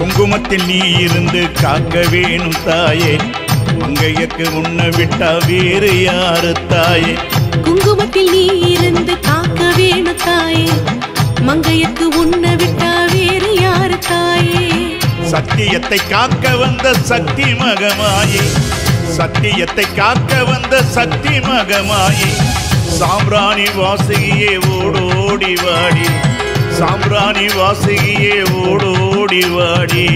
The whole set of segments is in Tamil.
குங்குமத்தில் நீ இருந்து காக்க வேணும் தாயே மங்கையக்கு உன்னை விட்டா வேறு யாரு தாயே குங்குமத்தில் நீ இருந்து காக்க வேணும் தாயே மங்கையக்கு உன்னை விட்டா வேறு யாரு தாயே சத்தியத்தை காக்க வந்த சக்தி மகமாயி சத்தியத்தை காக்க வந்த சக்தி மகமாயி சாம்பிராணி வாசகியே ஓடோடி வாடி சாம்பிராணி வாசகியே ஓடோடி வாடி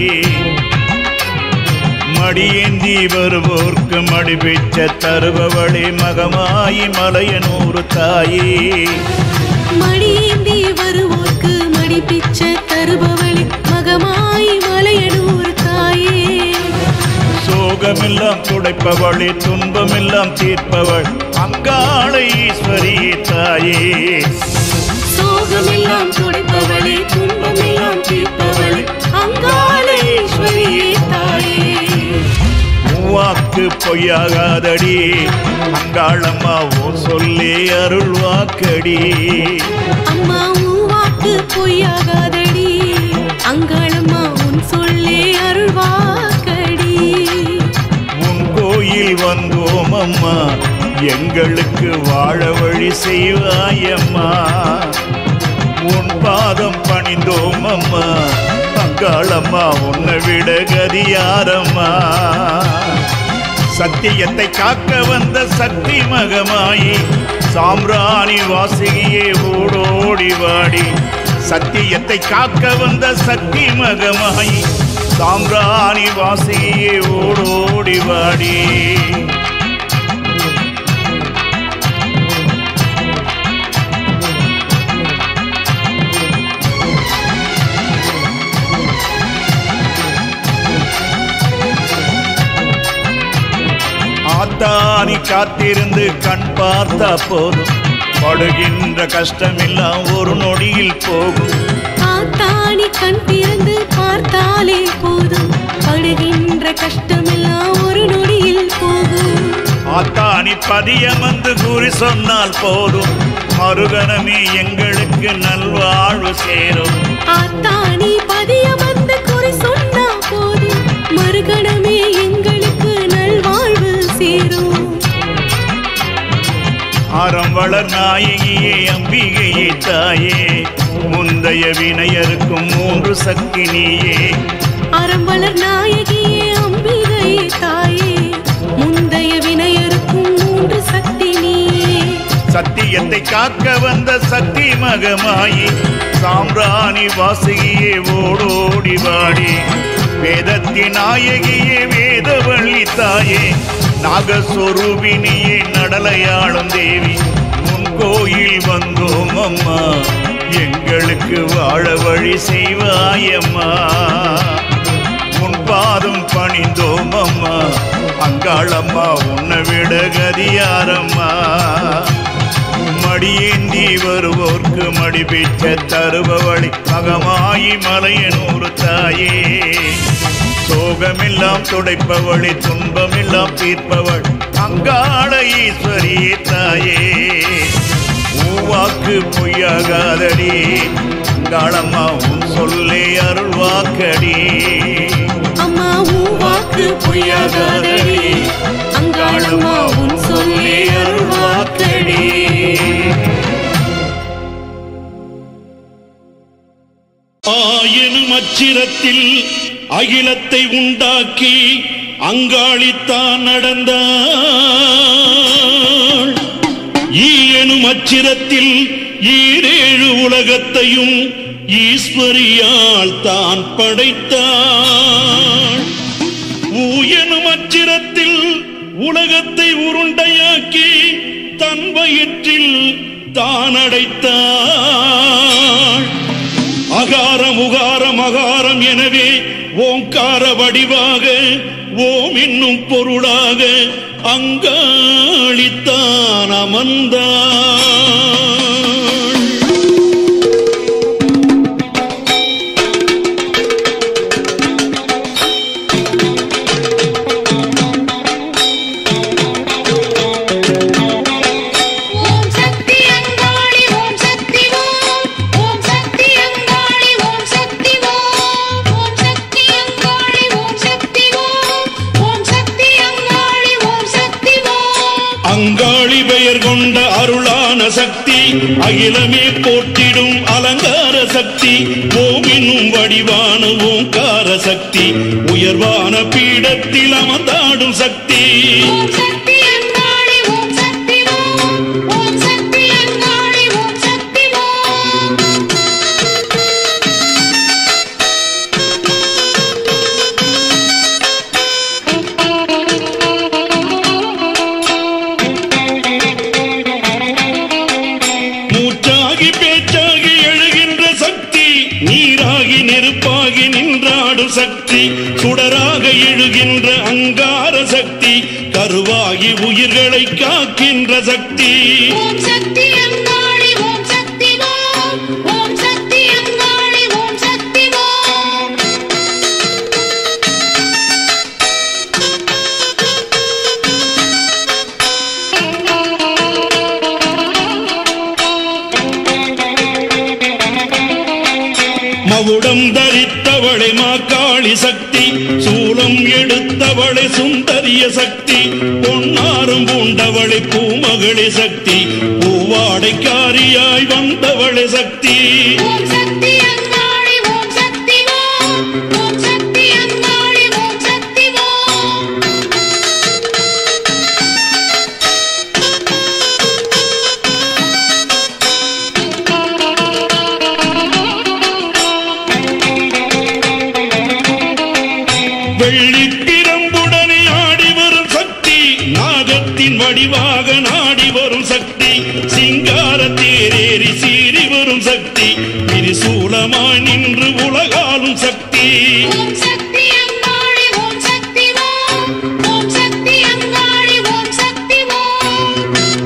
மடியேந்தி வருவோர்க்கு மடி பெற்ற தருபவளே மகமாயி மலையனூறு தாயே மடியேந்தி வருவோர்க்கு மடி பிச்சை தருபவளே மகமாய் மலையனூர் தாயே சோகமெல்லாம் துடைப்பவளே துன்பமெல்லாம் தீர்ப்பவள் அங்காள ஈஸ்வரியே தாயே சோகமெல்லாம் துடைப்பவளே துன்பமெல்லாம் தீர்ப்பவளே அங்காளேஸ்வரியே தாயே வாக்கு பொய்யாகாதடி அங்காளம்மா ஓ சொல்லே அருள் வாக்கடி அம்மா உன் வாக்கு பொய்யாகாதடி அங்காளம்மா உன் சொல்லே அருள்வாக்கடி உன் கோயில் வந்தோம் அம்மா எங்களுக்கு வாழ வழி செய்வாயம்மா உன் பாதம் பணிந்தோம் அம்மா அங்காளம்மா உன்னை விட கதியாரம்மா சத்தியத்தை காக்க வந்த சக்தி மகமாயி சாம்ராணி வாசிகியே ஓடோடி வாடி சத்தியத்தை காக்க வந்த சக்தி மகமாயி சாம்ராணி வாசிகியே ஓடோடி வாடி ஆத்தானி காத்திருந்து கண் பார்த்தா போதும் படுகின்ற கஷ்டமெல்லாம் ஒரு நொடியில் போகும் ஆத்தாணி கண் திறந்து பார்த்தாலே போதும் படுகின்ற கஷ்டமெல்லாம் ஒரு நொடியில் போகும் ஆத்தானி பதியம் வந்து கூறி சொன்னால் போதும் மறுகணமே எங்களுக்கு நல்வாழ்வு சேரும் ஆத்தாணி பதிய வந்து குறி சொன்னா போதும் மறுகணமே எங்களுக்கு நல்வாழ்வு சேரும் அறம் வளர் நாயகியே அம்பிகையே தாயே முந்தைய வினையருக்கும் மூன்று சக்தி நீயே அறம்பலர் நாயகியே அம்பிகையே தாயே முந்தைய வினையருக்கும் மூன்று சக்தி நீயே சத்தியத்தை காக்க வந்த சக்தி மகமாயி சாம்ராணி வாசகியே ஓடோடி வாடி வேதத்தின் நாயகியே வேதவள்ளி தாயே நாகஸ்வரூபினியே நடலையாளும் தேவி உன் கோயில் வந்தோம் அம்மா எங்களுக்கு வாழ வழி செய்வாயம்மா உன் பாதம் பணிந்தோம் அம்மா அங்காளம்மா உன்னை விட கதியாரம்மா மடியேந்தி வருவோர்க்கு மடி பெற்ற தருபவழி மகமாயி மலையனூறு தாயே சோகமெல்லாம் துடைப்பவளே துன்பமெல்லாம் தீர்ப்பவள் அங்காள ஈஸ்வரியே தாயே வாக்கு பொய்யாகாதடி அங்காளம்மா உன் சொல்லே அருள் வாக்கடி அம்மா உன் வாக்கு பொய்யாகாதடி அங்காளம்மா உன் சொல்லே அருள்வாக்கடி ஆயனும் அச்சிரத்தில் அகிலத்தை உண்டாக்கி அங்காளித்தான் நடந்தாள் ஈயனும் அச்சிரத்தில் ஈரேழு உலகத்தையும் ஈஸ்வரியால் தான் படைத்தாள் ஊயனும் அச்சிரத்தில் உலகத்தை உருண்டையாக்கி தன் வயிற்றில் தான் அடைத்தாள் அகாரம் உகாரம் அகாரம் எனவே ஓங்கார வடிவாக ஓம் என்னும் பொருளாக அங்காளித்தான் அமர்ந்தாள் ஓம் சக்தி அங்காளி ஓம் சக்தி ஓம் ஓம் சக்தி அங்காளி ஓம் சக்தி ஓம் ஓம் சக்தி சக்தி அகிலமே போற்றிடும் அலங்கார சக்தி ஓம் என்னும் வடிவான ஓங்கார சக்தி உயர்வான பீடத்தில் அமர்ந்தாடும் சக்தி ஓம் சக்தி அங்காளி ஓம் சக்தி ஓம் ஓம் சக்தி அங்காளி ஓம் சக்தி ஓம் மூச்சாகி பேச்சாகி எழுகின்ற சக்தி நீராகி நெருப்பாகி நின்றாடும் சக்தி சுடராக எழுகின்ற அங்கார சக்தி கருவாகி உயிர்களை காக்கின்ற சக்தி ஓம் சக்தி அங்காளி ஓம் சக்தி ஓம் ஓம் சக்தி அங்காளி ஓம் சக்தி ஓம் மவுடம் தரித்தவளை மாக்காளி சக்தி சூலம் எடுத்தவளை சுந்தரிய சக்தி பொன்னாரும் பூண்டவளை பூமகளி சக்தி பூவாடைக்காரியாய் வந்தவளை சக்தி ஓம் சக்தி அங்காளி ஓம் சக்தி ஓம் ஓம் சக்தி அங்காளி ஓம் சக்தி ஓம் வெள்ளிப்பிரம்புடனே ஆடி வரும் சக்தி நாகத்தின் வடிவாக நாடி வரும் சக்தி சிங்கார தேரேறி சீறி வரும் சக்தி திரிசூலமாய் நின்று உலகாலும் சக்தி ஓம் சக்தி அங்காளி ஓம் சக்தி ஓம் ஓம் சக்தி அங்காளி ஓம் சக்தி ஓம்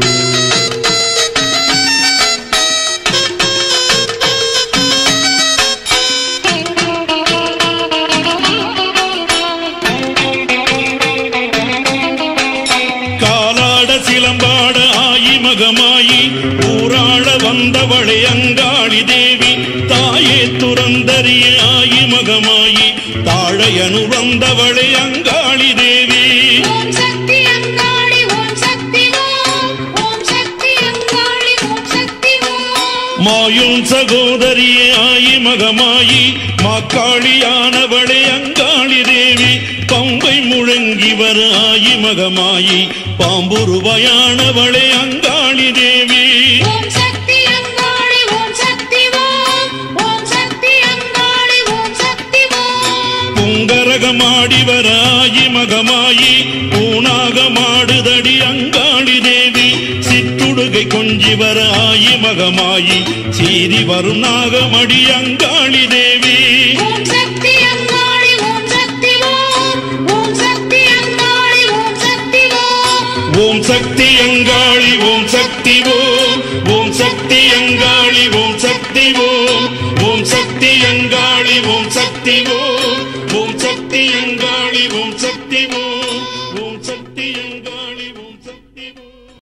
காலாட சிலம்பாட ஆயி மகமாயி ஊராள வந்தவளை அங்காளி தேவி தாயே துறந்தறிய ஆயி மகமாயி தாழையனு வந்தவளை அங்காளி தேவி ஓம் சக்தி அங்காளி ஓம் சக்தி ஓம் ஓம் சக்தி அங்காளி ஓம் சக்தி ஓம் மாயும் சகோதரியே ஆயி மகமாயி மாக்காளியானவளே அங்காளி தேவி பம்பை முழங்கி வர ஆயி மகமாயி பாம்புருவாயானவளே அங்காளி தேவி ஓம் சக்தி அங்காளி ஓம் சக்தி ஓம் ஓம் சக்தி அங்காளி ஓம் சக்தி ஓம் புங்கரகமாடி வர ஆயி மகமாயி பூனாக மாடுதடி அங்காளி தேவி சிற்றுடுகை கொஞ்சி வர ஆயி மகமாயி சீறி வரும் நாகமடி அங்காளி தேவி ஓம் சக்தி அங்காளி ஓம் சக்தி ஓம் ஓம் சக்தி அங்காளி ஓம் சக்தி ஓம் ஓம் சக்தி அங்காளி ஓம் சக்தி ஓம் ஓம் சக்தி அங்காளி ஓம் சக்தி ஓம் ஓம் சக்தி அங்காளி ஓம் சக்தி ஓம்